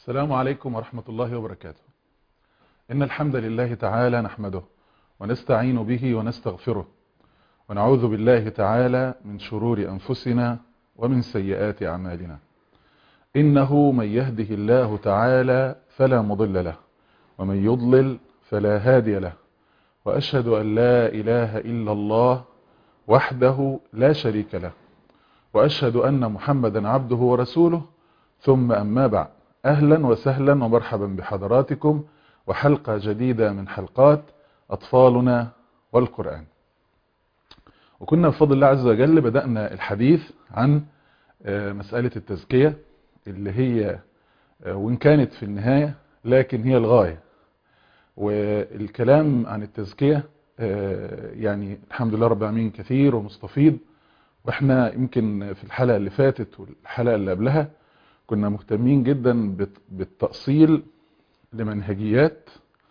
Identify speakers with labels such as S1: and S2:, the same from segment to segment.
S1: السلام عليكم ورحمة الله وبركاته إن الحمد لله تعالى نحمده ونستعين به ونستغفره ونعوذ بالله تعالى من شرور أنفسنا ومن سيئات أعمالنا إنه من يهده الله تعالى فلا مضل له ومن يضلل فلا هادي له وأشهد أن لا إله إلا الله وحده لا شريك له وأشهد أن محمدا عبده ورسوله ثم أما بعد أهلا وسهلا ومرحبا بحضراتكم وحلقة جديدة من حلقات أطفالنا والقرآن وكنا بفضل الله عز وجل بدأنا الحديث عن مسألة التزكية اللي هي وإن كانت في النهاية لكن هي الغاية والكلام عن التزكية يعني الحمد لله رب العالمين كثير ومستفيض واحنا يمكن في الحلقة اللي فاتت والحلقة اللي قبلها كنا مهتمين جدا بالتأصيل لمنهجيات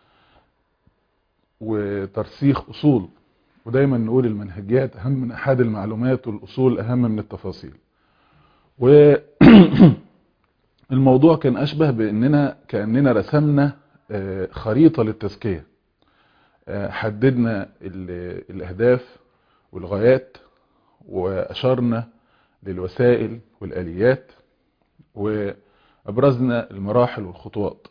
S1: وترسيخ أصول ودايما نقول المنهجيات أهم من أحد المعلومات والأصول أهم من التفاصيل والموضوع كان أشبه بأننا كأننا رسمنا خريطة للتزكية حددنا الأهداف والغايات وأشرنا للوسائل والآليات وأبرزنا المراحل والخطوات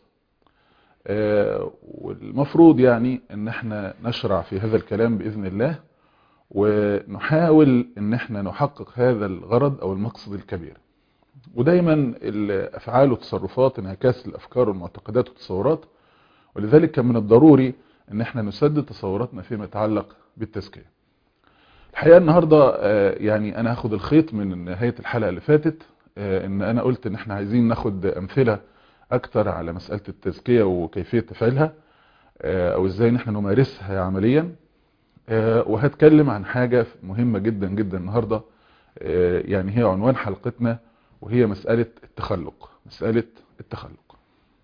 S1: والمفروض يعني ان احنا نشرع في هذا الكلام بإذن الله ونحاول ان احنا نحقق هذا الغرض او المقصد الكبير ودايما الافعال والتصرفات انعكاس الافكار والمعتقدات والتصورات ولذلك كان من الضروري ان احنا نسدد تصوراتنا فيما يتعلق بالتزكية الحقيقة النهاردة يعني انا هاخد الخيط من نهاية الحلقة اللي فاتت ان انا قلت ان احنا عايزين ناخد امثلة اكتر على مسألة التزكية وكيفية تفعيلها او ازاي نحن نمارسها عمليا وهتكلم عن حاجة مهمة جدا جدا النهاردة يعني هي عنوان حلقتنا وهي مسألة التخلق مسألة التخلق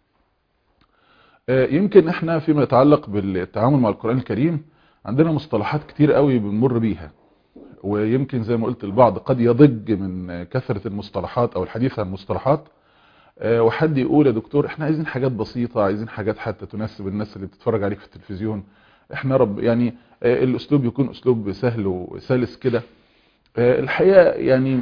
S1: يمكن احنا فيما يتعلق بالتعامل مع القرآن الكريم عندنا مصطلحات كتير قوي بنمر بيها ويمكن زي ما قلت البعض قد يضج من كثرة المصطلحات او الحديث عن المصطلحات وحد يقول يا دكتور احنا عايزين حاجات بسيطة عايزين حاجات حتى تناسب الناس اللي بتتفرج عليك في التلفزيون احنا رب يعني الاسلوب يكون اسلوب سهل وسلس كده الحقيقة يعني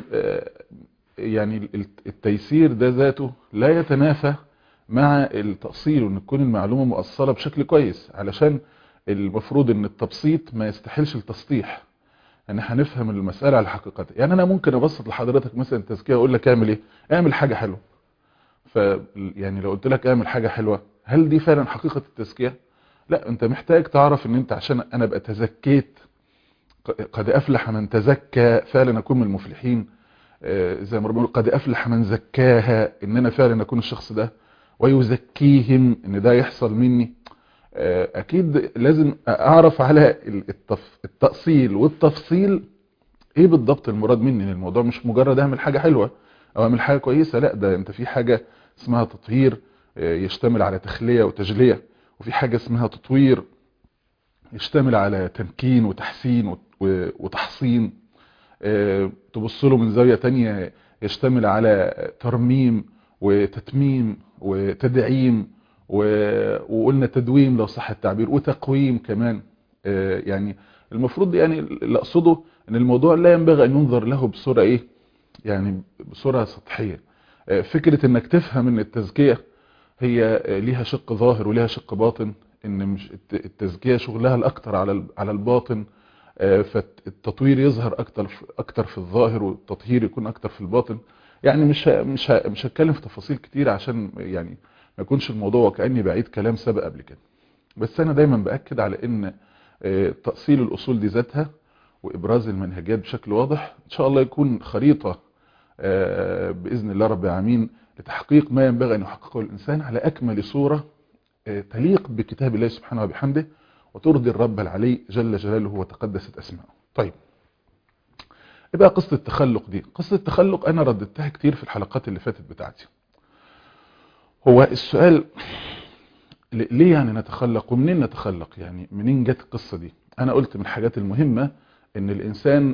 S1: يعني التيسير ده ذاته لا يتنافى مع التأصيل وان تكون المعلومة مؤصلة بشكل كويس علشان المفروض ان التبسيط ما يستحلش التسطيح ان يعني هنفهم المسألة على حقيقتها يعني انا ممكن ابسط لحضرتك مثلا التزكية واقول لك اعمل ايه اعمل حاجة حلوة ف يعني لو قلت لك اعمل حاجة حلوة هل دي فعلا حقيقة التزكية لا انت محتاج تعرف ان انت عشان انا ابقى تزكيت قد افلح من تزكى فعلا اكون من المفلحين زي ما ربنا قد افلح من زكاها ان انا فعلا اكون الشخص ده ويزكيهم ان ده يحصل مني اكيد لازم اعرف على التأصيل والتفصيل ايه بالضبط المراد مني ان الموضوع مش مجرد اعمل حاجة حلوة او اعمل حاجة كويسة لا ده انت في حاجة اسمها تطهير يشتمل على تخلية وتجلية وفي حاجة اسمها تطوير يشتمل على تمكين وتحسين وتحصين تبص له من زاوية تانية يشتمل على ترميم وتتميم وتدعيم وقلنا تدويم لو صح التعبير وتقويم كمان يعني المفروض يعني اللي اقصده ان الموضوع لا ينبغي ان ينظر له بصورة ايه يعني بصورة سطحية فكرة انك تفهم ان التزكية هي ليها شق ظاهر وليها شق باطن ان مش التزكية شغلها الاكتر على على الباطن فالتطوير يظهر اكتر اكتر في الظاهر والتطهير يكون اكتر في الباطن يعني مش مش مش هتكلم في تفاصيل كتير عشان يعني ما يكونش الموضوع وكاني بعيد كلام سبق قبل كده بس انا دايما باكد على ان تأصيل الاصول دي ذاتها وابراز المنهجيات بشكل واضح ان شاء الله يكون خريطة باذن الله رب العالمين لتحقيق ما ينبغي ان يحققه الانسان على اكمل صورة تليق بكتاب الله سبحانه وبحمده وترضي الرب العلي جل جلاله وتقدست اسماءه طيب ايه بقى قصة التخلق دي قصة التخلق انا رددتها كتير في الحلقات اللي فاتت بتاعتي هو السؤال ليه يعني نتخلق ومنين نتخلق يعني منين جت القصة دي انا قلت من الحاجات المهمة ان الانسان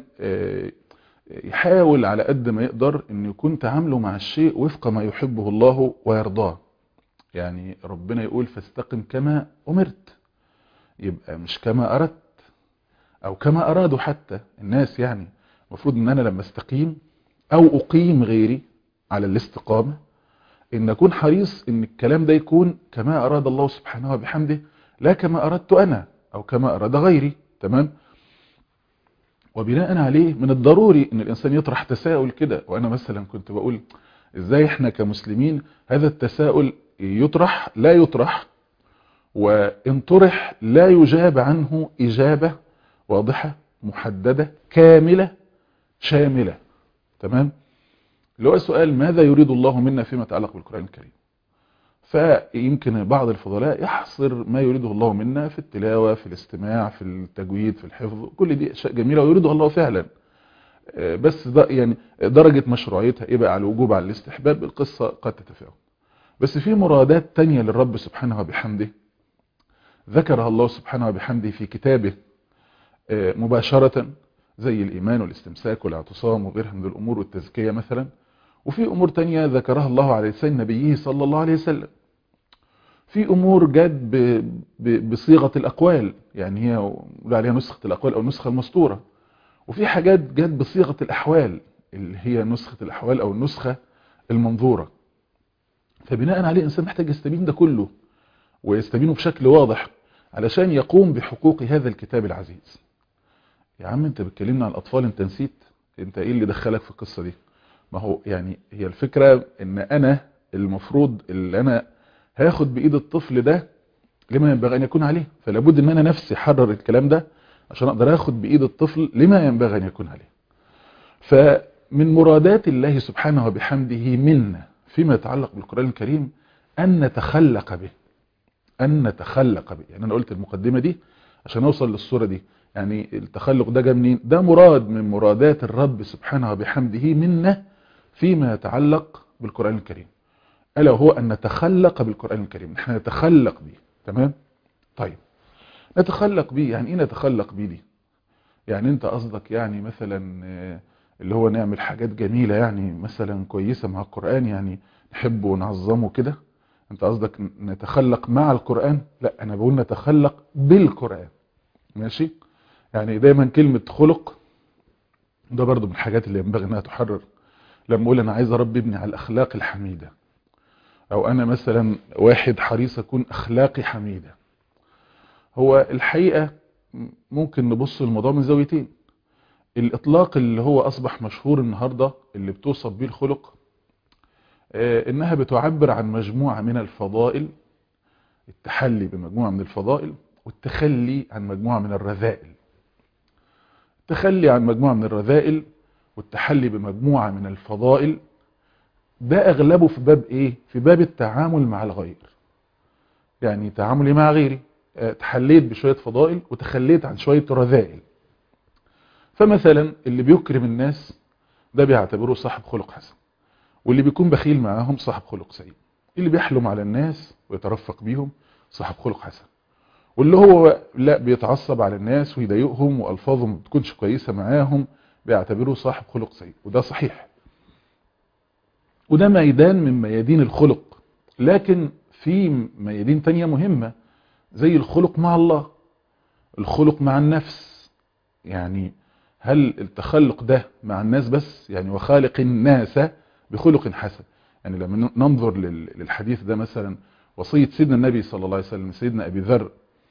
S1: يحاول على قد ما يقدر ان يكون تعامله مع الشيء وفق ما يحبه الله ويرضاه يعني ربنا يقول فاستقم كما أمرت يبقى مش كما أردت أو كما أرادوا حتى الناس يعني المفروض ان انا لما استقيم او اقيم غيري على الاستقامة ان اكون حريص ان الكلام ده يكون كما اراد الله سبحانه وبحمده لا كما اردت انا او كما اراد غيري تمام وبناء عليه من الضروري ان الانسان يطرح تساؤل كده وانا مثلا كنت بقول ازاي احنا كمسلمين هذا التساؤل يطرح لا يطرح وان طرح لا يجاب عنه اجابة واضحة محددة كاملة شاملة تمام اللي هو السؤال ماذا يريد الله منا فيما يتعلق بالقرآن الكريم فيمكن بعض الفضلاء يحصر ما يريده الله منا في التلاوة في الاستماع في التجويد في الحفظ كل دي أشياء جميلة ويريده الله فعلا بس ده يعني درجة مشروعيتها ايه بقى على الوجوب على الاستحباب القصة قد تتفاوت بس في مرادات تانية للرب سبحانه وبحمده ذكرها الله سبحانه وبحمده في كتابه مباشرة زي الإيمان والاستمساك والاعتصام وغيرها من الأمور والتزكية مثلا وفي أمور تانية ذكرها الله عليه لسان نبيه صلى الله عليه وسلم في أمور جد بصيغة الأقوال يعني هي يقول عليها نسخة الأقوال أو نسخة المسطورة وفي حاجات جد بصيغة الأحوال اللي هي نسخة الأحوال أو النسخة المنظورة فبناء عليه الإنسان محتاج يستبين ده كله ويستبينه بشكل واضح علشان يقوم بحقوق هذا الكتاب العزيز يا عم انت بتكلمنا عن الاطفال انت نسيت انت ايه اللي دخلك في القصة دي ما هو يعني هي الفكرة ان انا المفروض اللي انا هاخد بايد الطفل ده لما ينبغي ان يكون عليه فلابد ان انا نفسي حرر الكلام ده عشان اقدر اخد بايد الطفل لما ينبغي ان يكون عليه فمن مرادات الله سبحانه وبحمده منا فيما يتعلق بالقرآن الكريم ان نتخلق به ان نتخلق به يعني انا قلت المقدمة دي عشان اوصل للصورة دي يعني التخلق ده جاء منين ده مراد من مرادات الرب سبحانه وبحمده منا فيما يتعلق بالقرآن الكريم ألا هو أن نتخلق بالقرآن الكريم نحن نتخلق به تمام طيب نتخلق به يعني ايه نتخلق به دي يعني انت قصدك يعني مثلا اللي هو نعمل حاجات جميلة يعني مثلا كويسة مع القرآن يعني نحبه ونعظمه كده انت قصدك نتخلق مع القرآن لا انا بقول نتخلق بالقرآن ماشي يعني دايما كلمة خلق ده برضو من الحاجات اللي ينبغي انها تحرر لما اقول انا عايز اربي ابني على الاخلاق الحميدة او انا مثلا واحد حريص اكون اخلاقي حميدة هو الحقيقة ممكن نبص الموضوع من زاويتين الاطلاق اللي هو اصبح مشهور النهاردة اللي بتوصف بيه الخلق انها بتعبر عن مجموعة من الفضائل التحلي بمجموعة من الفضائل والتخلي عن مجموعة من الرذائل التخلي عن مجموعة من الرذائل والتحلي بمجموعة من الفضائل ده اغلبه في باب ايه في باب التعامل مع الغير يعني تعاملي مع غيري تحليت بشوية فضائل وتخليت عن شوية رذائل فمثلا اللي بيكرم الناس ده بيعتبره صاحب خلق حسن واللي بيكون بخيل معاهم صاحب خلق سيء اللي بيحلم على الناس ويترفق بيهم صاحب خلق حسن واللي هو لا بيتعصب على الناس ويضايقهم والفاظهم ما بتكونش كويسه معاهم بيعتبروه صاحب خلق سيء وده صحيح وده ميدان من ميادين الخلق لكن في ميادين تانية مهمة زي الخلق مع الله الخلق مع النفس يعني هل التخلق ده مع الناس بس يعني وخالق الناس بخلق حسن يعني لما ننظر للحديث ده مثلا وصية سيدنا النبي صلى الله عليه وسلم سيدنا أبي ذر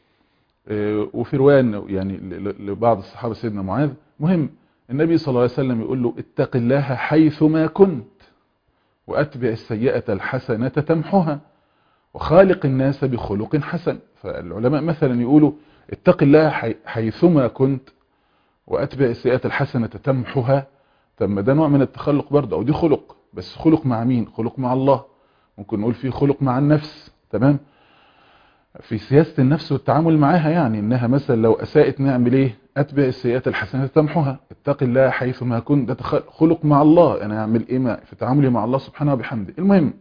S1: وفي رواية يعني لبعض الصحابة سيدنا معاذ مهم النبي صلى الله عليه وسلم يقول له اتق الله حيثما كنت وأتبع السيئة الحسنة تمحها وخالق الناس بخلق حسن فالعلماء مثلا يقولوا اتق الله حيثما كنت وأتبع السيئة الحسنة تمحها طب ده نوع من التخلق برضه أو دي خلق بس خلق مع مين خلق مع الله ممكن نقول فيه خلق مع النفس تمام في سياسة النفس والتعامل معاها يعني انها مثلا لو اساءت نعمل ايه اتبع السيئات الحسنة تمحها اتق الله حيث ما كنت ده خلق مع الله انا اعمل ايه في تعاملي مع الله سبحانه وبحمده المهم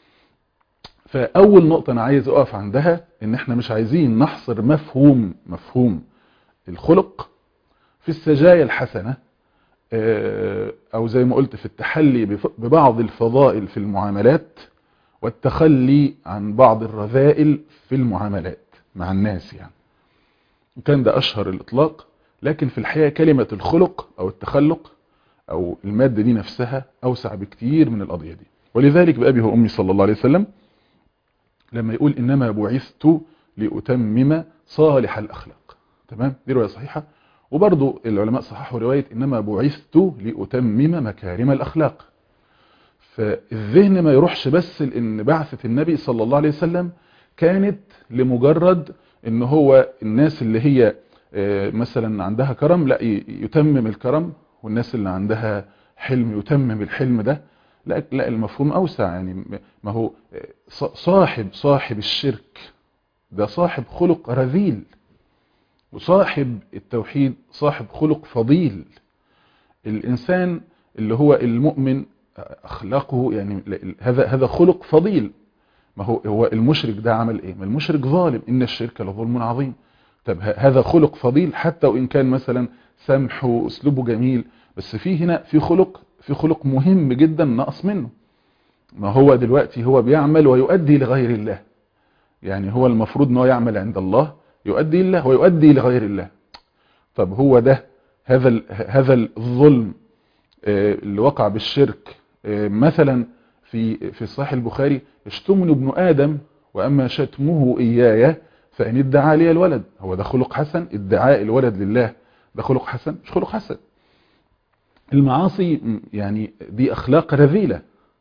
S1: فاول نقطة انا عايز اقف عندها ان احنا مش عايزين نحصر مفهوم مفهوم الخلق في السجايا الحسنة او زي ما قلت في التحلي ببعض الفضائل في المعاملات والتخلي عن بعض الرذائل في المعاملات مع الناس يعني كان ده أشهر الإطلاق لكن في الحقيقة كلمة الخلق أو التخلق أو المادة دي نفسها أوسع بكتير من القضية دي ولذلك بأبي وأمي صلى الله عليه وسلم لما يقول إنما بعثت لأتمم صالح الأخلاق تمام دي رواية صحيحة وبرضو العلماء صححوا رواية إنما بعثت لأتمم مكارم الأخلاق فالذهن ما يروحش بس لأن بعثة النبي صلى الله عليه وسلم كانت لمجرد ان هو الناس اللي هي مثلا عندها كرم لا يتمم الكرم والناس اللي عندها حلم يتمم الحلم ده لا لا المفهوم اوسع يعني ما هو صاحب صاحب الشرك ده صاحب خلق رذيل وصاحب التوحيد صاحب خلق فضيل الانسان اللي هو المؤمن اخلاقه يعني هذا هذا خلق فضيل ما هو هو المشرك ده عمل ايه ما المشرك ظالم ان الشرك لظلم عظيم طب هذا خلق فضيل حتى وان كان مثلا سمح واسلوبه جميل بس في هنا في خلق في خلق مهم جدا نقص منه ما هو دلوقتي هو بيعمل ويؤدي لغير الله يعني هو المفروض ان هو يعمل عند الله يؤدي الله ويؤدي لغير الله طب هو ده هذا هذا الظلم اللي وقع بالشرك مثلا في في صحيح البخاري اشتمني ابن آدم وأما شتمه إياي فإن ادعى لي الولد هو ده خلق حسن ادعاء الولد لله ده خلق حسن مش خلق حسن المعاصي يعني دي أخلاق رذيلة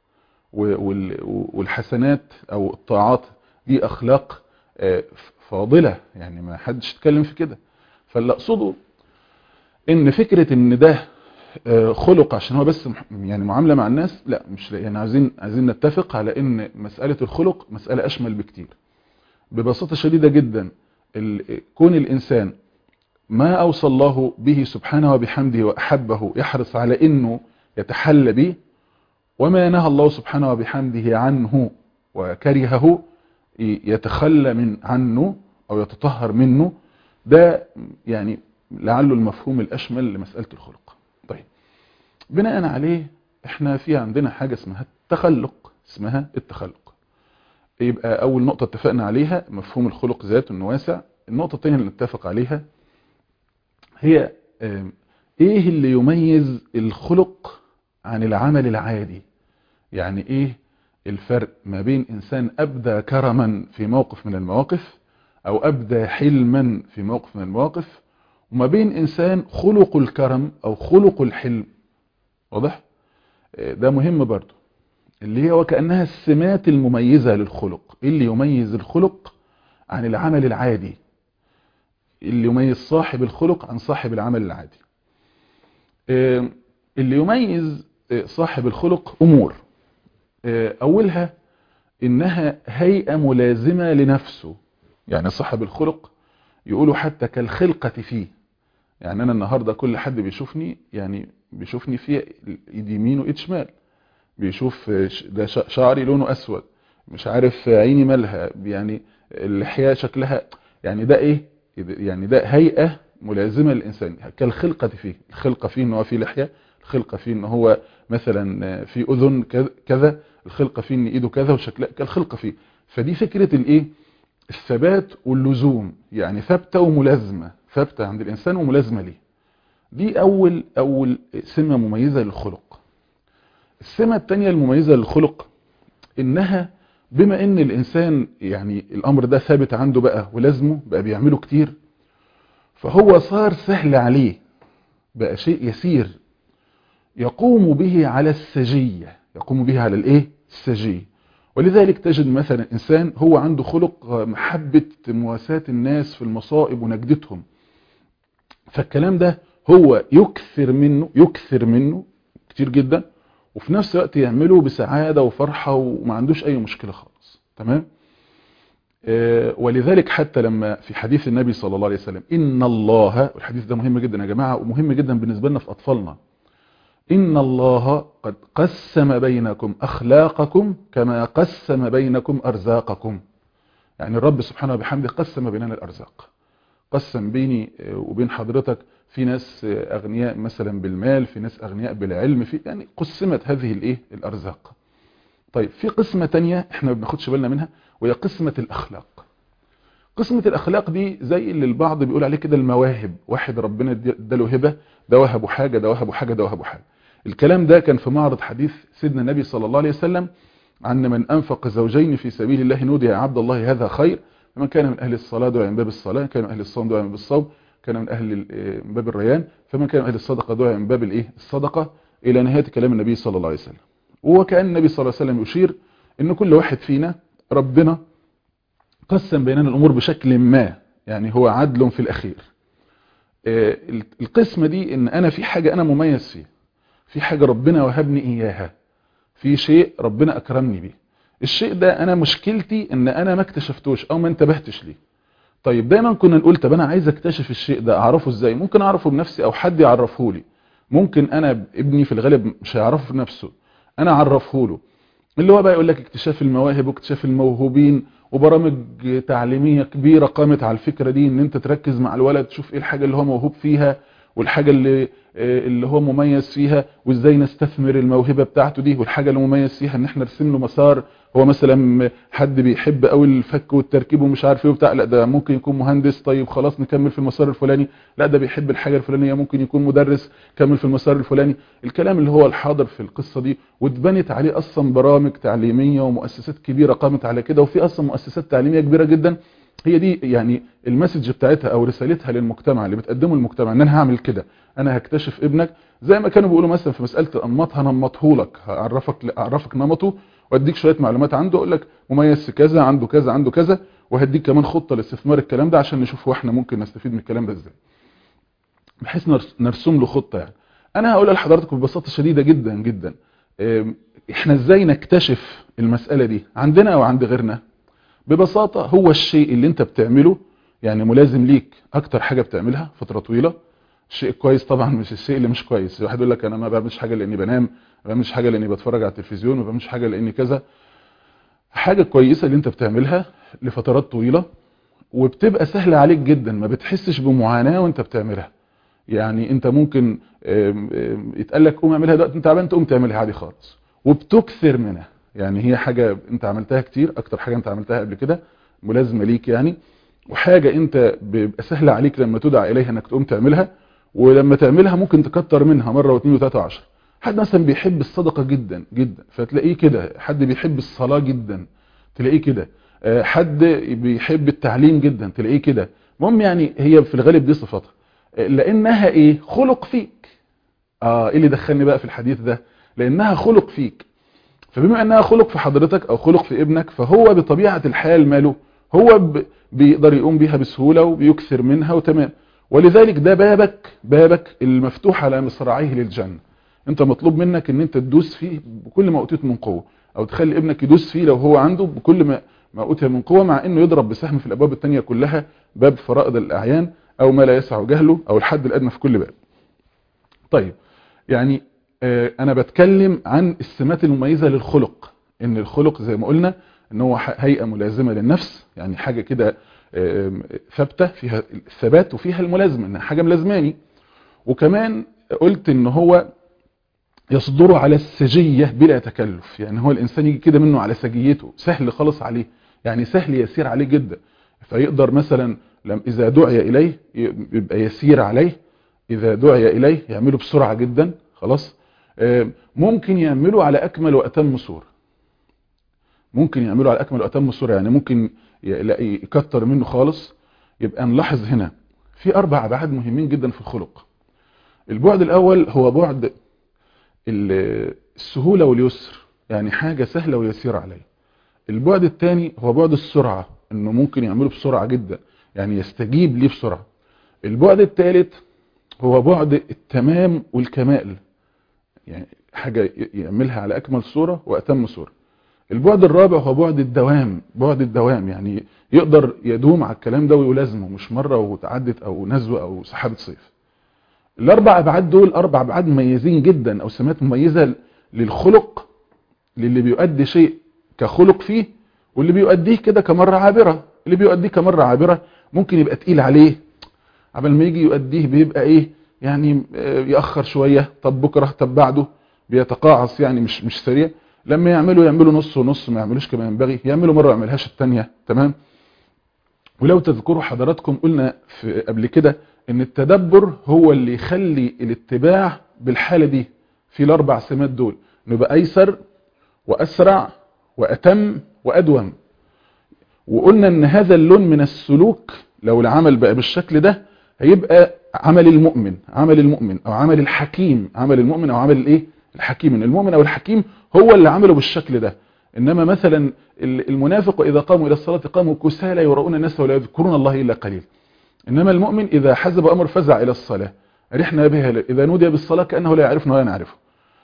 S1: والحسنات أو الطاعات دي أخلاق فاضلة يعني ما حدش يتكلم في كده فاللي أقصده إن فكرة إن ده خلق عشان هو بس يعني معاملة مع الناس لا مش يعني عايزين عايزين نتفق على ان مسألة الخلق مسألة اشمل بكتير ببساطة شديدة جدا كون الانسان ما اوصى الله به سبحانه وبحمده واحبه يحرص على انه يتحلى به وما نهى الله سبحانه وبحمده عنه وكرهه يتخلى من عنه او يتطهر منه ده يعني لعله المفهوم الاشمل لمسألة الخلق طيب بناء عليه احنا في عندنا حاجة اسمها التخلق اسمها التخلق يبقى اول نقطة اتفقنا عليها مفهوم الخلق ذاته انه واسع النقطة الثانية اللي نتفق عليها هي ايه اللي يميز الخلق عن العمل العادي يعني ايه الفرق ما بين انسان ابدى كرما في موقف من المواقف او ابدى حلما في موقف من المواقف وما بين انسان خلق الكرم او خلق الحلم واضح ده مهم برضو اللي هي وكأنها السمات المميزة للخلق اللي يميز الخلق عن العمل العادي اللي يميز صاحب الخلق عن صاحب العمل العادي اللي يميز صاحب الخلق امور اولها انها هيئة ملازمة لنفسه يعني صاحب الخلق يقولوا حتى كالخلقة فيه يعني انا النهاردة كل حد بيشوفني يعني بيشوفني في ايد يمين وايد شمال بيشوف ده شعري لونه اسود مش عارف عيني مالها يعني اللحية شكلها يعني ده ايه يعني ده هيئة ملازمة للإنسان كالخلقة فيه الخلقة فيه ان هو فيه لحية الخلقة فيه ان هو مثلا في اذن كذا الخلقة فيه ان ايده كذا وشكلها كالخلقة فيه فدي فكرة الايه الثبات واللزوم يعني ثابتة وملازمة ثابتة عند الإنسان وملازمة ليه دي أول أول سمة مميزة للخلق السمة الثانية المميزة للخلق إنها بما إن الإنسان يعني الأمر ده ثابت عنده بقى ولازمه بقى بيعمله كتير فهو صار سهل عليه بقى شيء يسير يقوم به على السجية يقوم به على الإيه السجية ولذلك تجد مثلا إنسان هو عنده خلق محبة مواساة الناس في المصائب ونجدتهم فالكلام ده هو يكثر منه يكثر منه كتير جدا وفي نفس الوقت يعمله بسعادة وفرحة وما عندوش أي مشكلة خالص تمام آه ولذلك حتى لما في حديث النبي صلى الله عليه وسلم إن الله والحديث ده مهم جدا يا جماعة ومهم جدا بالنسبة لنا في أطفالنا إن الله قد قسم بينكم أخلاقكم كما قسم بينكم أرزاقكم يعني الرب سبحانه وبحمده قسم بيننا الأرزاق قسم بيني وبين حضرتك في ناس أغنياء مثلا بالمال في ناس أغنياء بالعلم في يعني قسمت هذه الايه الأرزاق طيب في قسمة تانية احنا ما بناخدش بالنا منها وهي قسمة الاخلاق قسمة الاخلاق دي زي اللي البعض بيقول عليه كده المواهب واحد ربنا اداله هبة ده وهبه حاجة ده وهبه حاجة ده وهبه حاجة الكلام ده كان في معرض حديث سيدنا النبي صلى الله عليه وسلم عن من انفق زوجين في سبيل الله نودي يا عبد الله هذا خير فمن كان من اهل الصلاة دعا من باب الصلاة كان من اهل الصوم دعا من باب الصوم كان من اهل من باب الريان فمن كان من اهل الصدقة دعا من باب الايه الصدقة الى نهاية كلام النبي صلى الله عليه وسلم وكأن النبي صلى الله عليه وسلم يشير ان كل واحد فينا ربنا قسم بيننا الامور بشكل ما يعني هو عدل في الاخير القسمة دي ان انا في حاجة انا مميز فيها في حاجة ربنا وهبني اياها في شيء ربنا اكرمني بيه الشيء ده انا مشكلتي ان انا ما اكتشفتوش او ما انتبهتش ليه طيب دايما كنا نقول طب انا عايز اكتشف الشيء ده اعرفه ازاي ممكن اعرفه بنفسي او حد يعرفه لي ممكن انا ابني في الغالب مش هيعرفه بنفسه انا اعرفه له اللي هو بقى يقول لك اكتشاف المواهب واكتشاف الموهوبين وبرامج تعليمية كبيرة قامت على الفكرة دي ان انت تركز مع الولد تشوف ايه الحاجة اللي هو موهوب فيها والحاجة اللي اللي هو مميز فيها وازاي نستثمر الموهبة بتاعته دي والحاجة اللي مميز فيها ان احنا نرسم له مسار هو مثلا حد بيحب قوي الفك والتركيب ومش عارف ايه وبتاع لا ده ممكن يكون مهندس طيب خلاص نكمل في المسار الفلاني لا ده بيحب الحاجة الفلانية ممكن يكون مدرس كمل في المسار الفلاني الكلام اللي هو الحاضر في القصة دي واتبنت عليه اصلا برامج تعليمية ومؤسسات كبيرة قامت على كده وفي اصلا مؤسسات تعليمية كبيرة جدا هي دي يعني المسج بتاعتها او رسالتها للمجتمع اللي بتقدمه المجتمع ان انا هعمل كده انا هكتشف ابنك زي ما كانوا بيقولوا مثلا في مسألة الانماط هنمطه لك هعرفك اعرفك نمطه واديك شوية معلومات عنده اقول لك مميز في كذا عنده كذا عنده كذا وهديك كمان خطة لاستثمار الكلام ده عشان نشوف هو احنا ممكن نستفيد من الكلام ده ازاي بحيث نرسم له خطة يعني انا هقول لحضراتكم ببساطة شديدة جدا جدا احنا ازاي نكتشف المسألة دي عندنا او عند غيرنا ببساطة هو الشيء اللي انت بتعمله يعني ملازم ليك اكتر حاجة بتعملها فترة طويلة الشيء كويس طبعا مش الشيء اللي مش كويس واحد يقول لك انا ما بعملش حاجة لاني بنام ما بعملش حاجة لاني بتفرج على التلفزيون ما بعملش حاجة لاني كذا حاجة كويسة اللي انت بتعملها لفترات طويلة وبتبقى سهلة عليك جدا ما بتحسش بمعاناة وانت بتعملها يعني انت ممكن يتقال لك قوم اعملها دلوقتي انت تعبان تقوم تعملها عادي خالص وبتكثر منها يعني هي حاجة انت عملتها كتير اكتر حاجة انت عملتها قبل كده ملازمة ليك يعني وحاجة انت بيبقى سهلة عليك لما تدعى اليها انك تقوم تعملها ولما تعملها ممكن تكتر منها مرة واثنين وثلاثة وعشر حد مثلا بيحب الصدقة جدا جدا فتلاقيه كده حد بيحب الصلاة جدا تلاقيه كده حد بيحب التعليم جدا تلاقيه كده المهم يعني هي في الغالب دي صفاتها لانها ايه خلق فيك اه ايه اللي دخلني بقى في الحديث ده لانها خلق فيك فبما انها خلق في حضرتك او خلق في ابنك فهو بطبيعة الحال ماله هو بيقدر يقوم بيها بسهولة وبيكثر منها وتمام ولذلك ده بابك بابك المفتوح على مصراعيه للجنة انت مطلوب منك ان انت تدوس فيه بكل ما اوتيت من قوة او تخلي ابنك يدوس فيه لو هو عنده بكل ما ما اوتي من قوة مع انه يضرب بسهم في الابواب التانية كلها باب فرائض الاعيان او ما لا يسع جهله او الحد الادنى في كل باب طيب يعني انا بتكلم عن السمات المميزة للخلق ان الخلق زي ما قلنا ان هو هيئة ملازمة للنفس يعني حاجة كده ثابتة فيها الثبات وفيها الملازمة انها حاجة ملازماني وكمان قلت ان هو يصدر على السجية بلا تكلف يعني هو الانسان يجي كده منه على سجيته سهل خالص عليه يعني سهل يسير عليه جدا فيقدر مثلا اذا دعي اليه يبقى يسير عليه اذا دعي اليه يعمله بسرعة جدا خلاص ممكن يعمله على اكمل واتم صورة ممكن يعمله على اكمل واتم صورة يعني ممكن يكتر منه خالص يبقى نلاحظ هنا في اربع ابعاد مهمين جدا في الخلق البعد الاول هو بعد السهولة واليسر يعني حاجة سهلة ويسيرة عليه البعد الثاني هو بعد السرعة انه ممكن يعمله بسرعة جدا يعني يستجيب ليه بسرعة البعد الثالث هو بعد التمام والكمال يعني حاجة يعملها على اكمل صورة واتم صورة البعد الرابع هو بعد الدوام بعد الدوام يعني يقدر يدوم على الكلام ده ويلازمه مش مرة وتعدت او نزوة او سحابة صيف الاربع ابعاد دول اربع ابعاد مميزين جدا او سمات مميزة للخلق للي بيؤدي شيء كخلق فيه واللي بيؤديه كده كمرة عابرة اللي بيؤديه كمرة عابرة ممكن يبقى تقيل عليه قبل ما يجي يؤديه بيبقى ايه يعني يأخر شوية طب بكرة طب بعده بيتقاعس يعني مش مش سريع لما يعملوا يعملوا نص ونص ما يعملوش كما ينبغي يعملوا مرة يعملهاش التانية تمام ولو تذكروا حضراتكم قلنا في قبل كده ان التدبر هو اللي يخلي الاتباع بالحالة دي في الاربع سمات دول نبقى ايسر واسرع واتم وادوم وقلنا ان هذا اللون من السلوك لو العمل بقى بالشكل ده هيبقى عمل المؤمن عمل المؤمن او عمل الحكيم عمل المؤمن او عمل الايه الحكيم المؤمن او الحكيم هو اللي عمله بالشكل ده انما مثلا المنافق واذا قاموا الى الصلاه قاموا كسالى يراؤون الناس ولا يذكرون الله الا قليل انما المؤمن اذا حزب امر فزع الى الصلاه رحنا بها اذا نودي بالصلاه كانه لا يعرفنا ولا نعرفه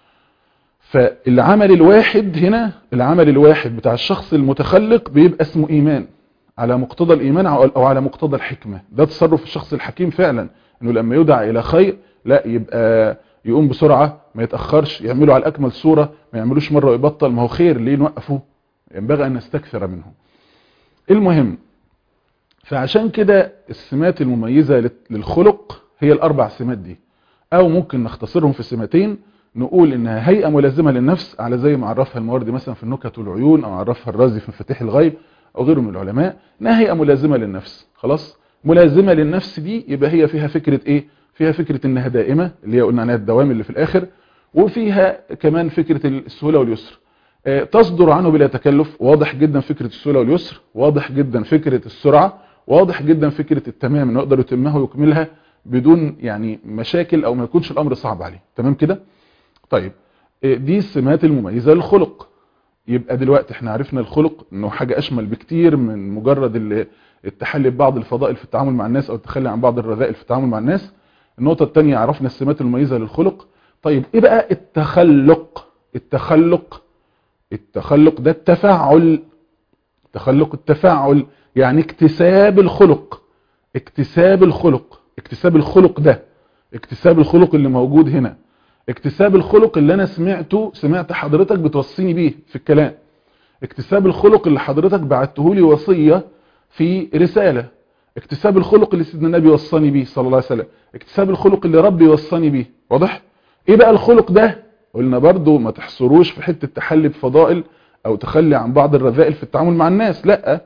S1: فالعمل الواحد هنا العمل الواحد بتاع الشخص المتخلق بيبقى اسمه ايمان على مقتضى الايمان او على مقتضى الحكمه ده تصرف الشخص الحكيم فعلا انه لما يدعى الى خير لا يبقى يقوم بسرعه ما يتاخرش يعمله على اكمل صوره ما يعملوش مره ويبطل ما هو خير ليه نوقفه ينبغي ان نستكثر منه المهم فعشان كده السمات المميزه للخلق هي الاربع سمات دي او ممكن نختصرهم في سمتين نقول انها هيئه ملازمه للنفس على زي ما عرفها المواردي مثلا في النكت والعيون او عرفها الرازي في مفاتيح الغيب او غيره من العلماء انها هيئه ملازمه للنفس خلاص ملازمه للنفس دي يبقى هي فيها فكره ايه فيها فكره انها دائمه اللي هي قلنا عنها الدوام اللي في الاخر وفيها كمان فكره السهوله واليسر تصدر عنه بلا تكلف واضح جدا فكره السهوله واليسر واضح جدا فكره السرعه واضح جدا فكره التمام انه يقدر يتمها ويكملها بدون يعني مشاكل او ما يكونش الامر صعب عليه تمام كده طيب دي السمات المميزه للخلق يبقى دلوقتي احنا عرفنا الخلق انه حاجه اشمل بكتير من مجرد التحلي ببعض الفضائل في التعامل مع الناس او التخلي عن بعض الرذائل في التعامل مع الناس النقطه الثانيه عرفنا السمات المميزه للخلق طيب ايه بقى التخلق التخلق التخلق ده التفاعل تخلق التفاعل يعني اكتساب الخلق اكتساب الخلق اكتساب الخلق ده اكتساب الخلق اللي موجود هنا اكتساب الخلق اللي انا سمعته سمعت حضرتك بتوصيني بيه في الكلام اكتساب الخلق اللي حضرتك بعته لي وصية في رسالة اكتساب الخلق اللي سيدنا النبي وصاني بيه صلى الله عليه وسلم اكتساب الخلق اللي ربي وصاني بيه واضح ايه بقى الخلق ده قلنا برضو ما تحصروش في حتة تحلي بفضائل او تخلي عن بعض الرذائل في التعامل مع الناس لا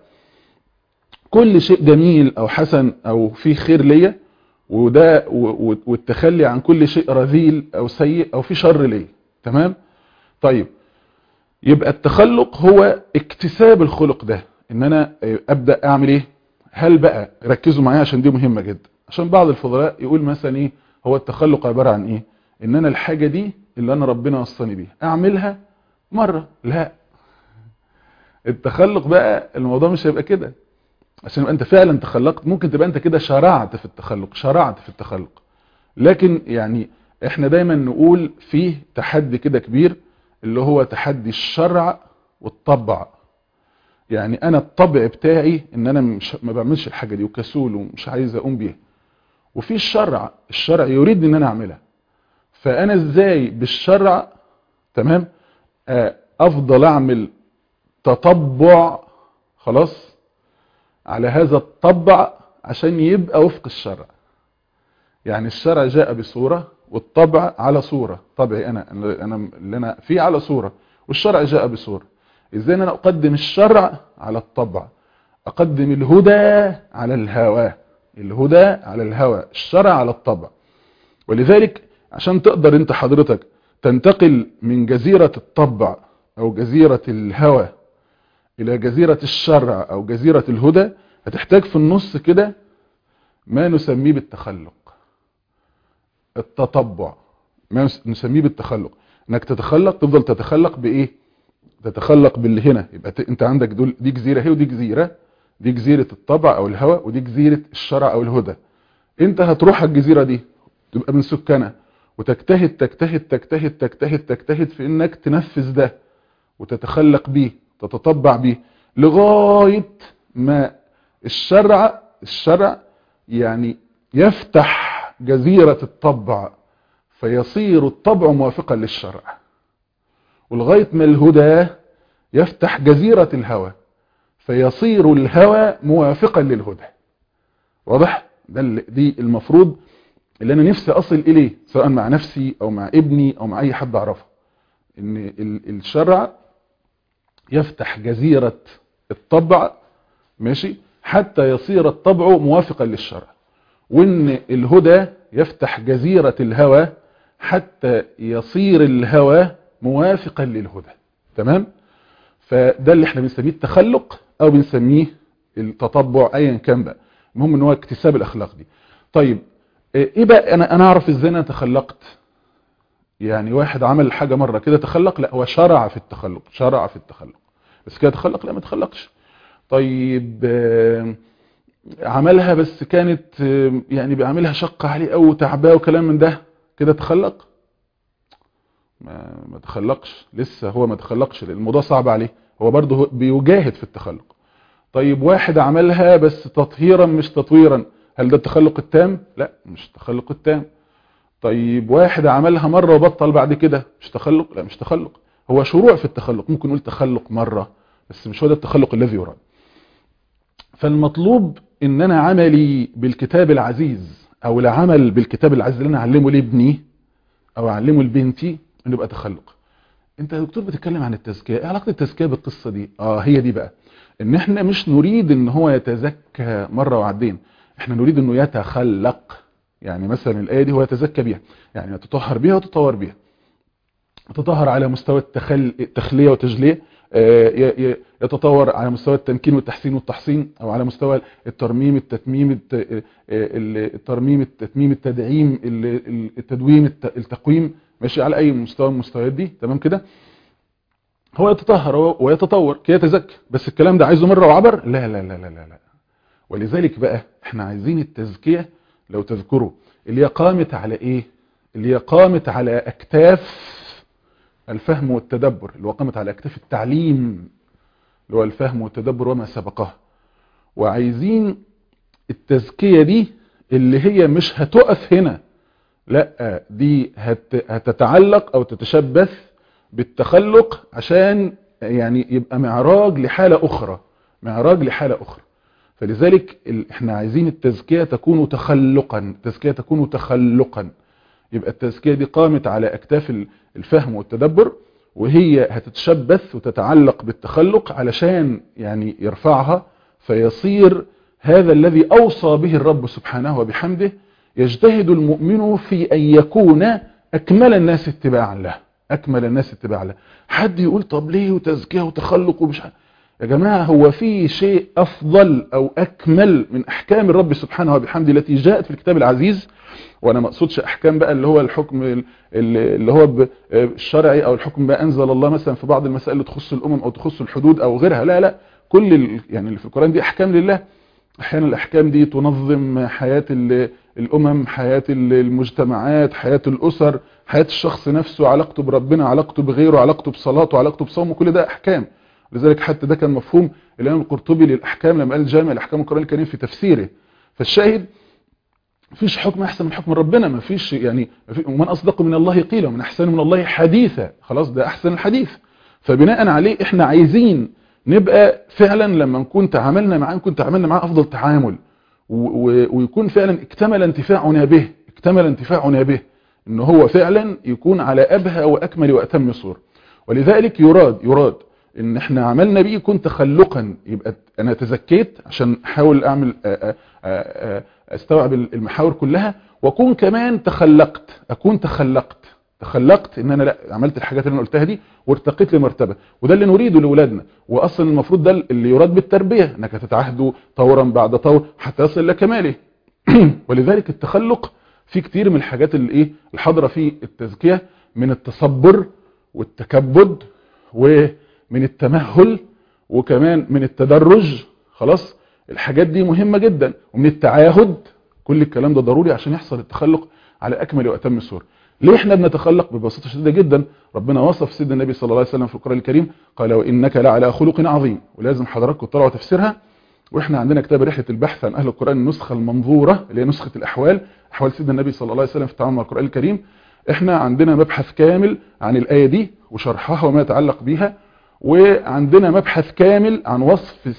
S1: كل شيء جميل او حسن او فيه خير ليا وده والتخلي عن كل شيء رذيل او سيء او في شر ليه تمام طيب يبقى التخلق هو اكتساب الخلق ده ان انا ابدا اعمل ايه هل بقى ركزوا معايا عشان دي مهمه جدا عشان بعض الفضلاء يقول مثلا ايه هو التخلق عباره عن ايه ان انا الحاجه دي اللي انا ربنا وصاني بيها اعملها مره لا التخلق بقى الموضوع مش هيبقى كده عشان انت فعلا تخلقت ممكن تبقى انت كده شرعت في التخلق شرعت في التخلق لكن يعني احنا دايما نقول فيه تحدي كده كبير اللي هو تحدي الشرع والطبع يعني انا الطبع بتاعي ان انا مش ما بعملش الحاجه دي وكسول ومش عايز اقوم بيها وفي الشرع الشرع يريد ان انا اعملها فانا ازاي بالشرع تمام افضل اعمل تطبع خلاص على هذا الطبع عشان يبقى وفق الشرع يعني الشرع جاء بصورة والطبع على صورة طبعي أنا أنا اللي أنا فيه على صورة والشرع جاء بصورة إزاي أنا أقدم الشرع على الطبع أقدم الهدى على الهوى الهدى على الهوى الشرع على الطبع ولذلك عشان تقدر انت حضرتك تنتقل من جزيرة الطبع أو جزيرة الهوى إلى جزيرة الشرع أو جزيرة الهدى هتحتاج في النص كده ما نسميه بالتخلق التطبع ما نسميه بالتخلق انك تتخلق تفضل تتخلق بايه تتخلق باللي هنا يبقى انت عندك دول دي جزيرة هي ودي جزيرة دي جزيرة الطبع او الهوى ودي جزيرة الشرع او الهدى انت هتروح الجزيرة دي تبقى من سكانها وتجتهد تجتهد تجتهد تجتهد تجتهد في انك تنفذ ده وتتخلق بيه تتطبع بيه لغاية ما الشرع الشرع يعني يفتح جزيرة الطبع فيصير الطبع موافقا للشرع ولغاية ما الهدى يفتح جزيرة الهوى فيصير الهوى موافقا للهدى واضح ده دي المفروض اللي انا نفسي اصل اليه سواء مع نفسي او مع ابني او مع اي حد اعرفه ان الشرع يفتح جزيرة الطبع ماشي حتى يصير الطبع موافقا للشرع وان الهدى يفتح جزيرة الهوى حتى يصير الهوى موافقا للهدى تمام فده اللي احنا بنسميه التخلق او بنسميه التطبع ايا كان بقى المهم ان هو اكتساب الاخلاق دي طيب ايه بقى انا انا اعرف ازاي انا تخلقت يعني واحد عمل حاجة مرة كده تخلق لا هو شرع في التخلق شرع في التخلق بس كده تخلق لا ما تخلقش طيب عملها بس كانت يعني بيعملها شقة عليه او تعباه وكلام من ده كده تخلق ما ما تخلقش لسه هو ما تخلقش لان الموضوع صعب عليه هو برضه بيجاهد في التخلق طيب واحد عملها بس تطهيرا مش تطويرا هل ده التخلق التام لا مش التخلق التام طيب واحد عملها مرة وبطل بعد كده مش تخلق لا مش تخلق هو شروع في التخلق ممكن نقول تخلق مرة بس مش هو ده التخلق الذي يراد فالمطلوب ان انا عملي بالكتاب العزيز او العمل بالكتاب العزيز اللي انا اعلمه لابني او اعلمه لبنتي انه يبقى تخلق انت يا دكتور بتتكلم عن التزكية ايه علاقة التزكية بالقصة دي اه هي دي بقى ان احنا مش نريد ان هو يتزكى مرة وعدين احنا نريد انه يتخلق يعني مثلا الآية دي هو يتزكى بيها يعني يتطهر بيها وتطور بيها يتطهر على مستوى التخل... التخلية والتجلية يتطور على مستوى التمكين والتحسين والتحصين او على مستوى الترميم التتميم الترميم التتميم التدعيم التدويم التقويم ماشي على اي مستوى من المستويات دي تمام كده هو يتطهر ويتطور كي يتزكى بس الكلام ده عايزه مره وعبر لا لا لا لا لا, لا. ولذلك بقى احنا عايزين التزكيه لو تذكروا اللي هي قامت على ايه اللي هي قامت على اكتاف الفهم والتدبر اللي هو قامت على اكتاف التعليم اللي هو الفهم والتدبر وما سبقه وعايزين التزكية دي اللي هي مش هتقف هنا لا دي هت هتتعلق او تتشبث بالتخلق عشان يعني يبقى معراج لحالة اخرى معراج لحالة اخرى فلذلك احنا عايزين التزكية تكون تخلقا التزكية تكون تخلقا يبقى التزكية دي قامت على اكتاف الفهم والتدبر وهي هتتشبث وتتعلق بالتخلق علشان يعني يرفعها فيصير هذا الذي أوصى به الرب سبحانه وبحمده يجتهد المؤمن في أن يكون أكمل الناس اتباعا له أكمل الناس اتباعا له حد يقول طب ليه وتزكية وتخلق ومش يا جماعة هو في شيء أفضل أو أكمل من أحكام الرب سبحانه وبحمده التي جاءت في الكتاب العزيز وانا ما اقصدش احكام بقى اللي هو الحكم اللي هو الشرعي او الحكم بقى انزل الله مثلا في بعض المسائل اللي تخص الامم او تخص الحدود او غيرها لا لا كل يعني اللي في القرآن دي احكام لله احيانا الاحكام دي تنظم حياة الامم حياة المجتمعات حياة الاسر حياة الشخص نفسه علاقته بربنا علاقته بغيره علاقته بصلاته علاقته بصومه كل ده احكام لذلك حتى ده كان مفهوم الامام القرطبي للاحكام لما قال جامع الاحكام القرآن الكريم في تفسيره فالشاهد مفيش حكم احسن من حكم ربنا مفيش يعني ومن اصدق من الله قيلا ومن احسن من الله حديثا خلاص ده احسن الحديث فبناء عليه احنا عايزين نبقى فعلا لما نكون تعاملنا معاه نكون تعاملنا معاه افضل تعامل ويكون فعلا اكتمل انتفاعنا به اكتمل انتفاعنا به ان هو فعلا يكون على ابهى واكمل واتم صور ولذلك يراد يراد ان احنا عملنا بيه يكون تخلقا يبقى انا تزكيت عشان احاول اعمل آآ آآ استوعب المحاور كلها واكون كمان تخلقت اكون تخلقت تخلقت ان انا لا عملت الحاجات اللي انا قلتها دي وارتقيت لمرتبه وده اللي نريده لاولادنا واصلا المفروض ده اللي يراد بالتربيه انك تتعهدوا طورا بعد طور حتى يصل الى كماله ولذلك التخلق في كتير من الحاجات اللي ايه الحاضره في التزكيه من التصبر والتكبد ومن التمهل وكمان من التدرج خلاص الحاجات دي مهمة جدا ومن التعاهد كل الكلام ده ضروري عشان يحصل التخلق على أكمل وأتم الصورة ليه احنا بنتخلق ببساطة شديدة جدا ربنا وصف سيدنا النبي صلى الله عليه وسلم في القرآن الكريم قال وإنك لعلى خلق عظيم ولازم حضراتكم تطلعوا تفسيرها واحنا عندنا كتاب رحلة البحث عن أهل القرآن النسخة المنظورة اللي هي نسخة الأحوال أحوال سيدنا النبي صلى الله عليه وسلم في التعامل مع القرآن الكريم احنا عندنا مبحث كامل عن الآية دي وشرحها وما يتعلق بيها وعندنا مبحث كامل عن وصف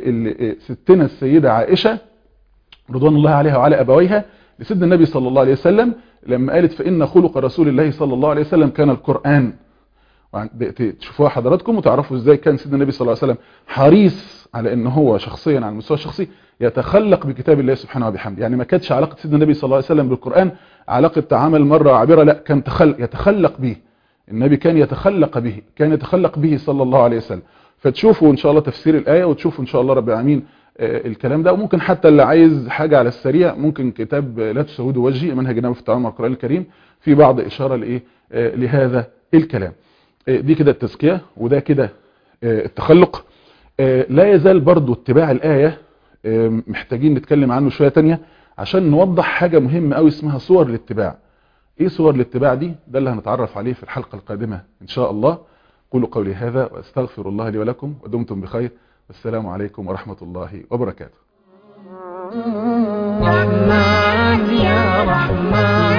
S1: ستنا السيدة عائشة رضوان الله عليها وعلى أبويها لسيدنا النبي صلى الله عليه وسلم لما قالت فإن خلق رسول الله صلى الله عليه وسلم كان القرآن تشوفوها حضراتكم وتعرفوا ازاي كان سيدنا النبي صلى الله عليه وسلم حريص على ان هو شخصيا على المستوى الشخصي يتخلق بكتاب الله سبحانه وبحمده يعني ما كانتش علاقه سيدنا النبي صلى الله عليه وسلم بالقران علاقه تعامل مره عابره لا كان تخلق يتخلق به النبي كان يتخلق به كان يتخلق به صلى الله عليه وسلم فتشوفوا ان شاء الله تفسير الايه وتشوفوا ان شاء الله رب العالمين الكلام ده وممكن حتى اللي عايز حاجه على السريع ممكن كتاب لا تسود وجهي منهج النبوي في التعامل مع القران الكريم في بعض اشاره لايه لهذا الكلام دي كده التزكيه وده كده التخلق لا يزال برضو اتباع الايه محتاجين نتكلم عنه شويه تانية عشان نوضح حاجه مهمه قوي اسمها صور الاتباع ايه صور الاتباع دي ده اللي هنتعرف عليه في الحلقه القادمه ان شاء الله قولوا قولي هذا واستغفر الله لي ولكم ودمتم بخير والسلام عليكم ورحمه الله وبركاته
S2: رحمن يا رحمن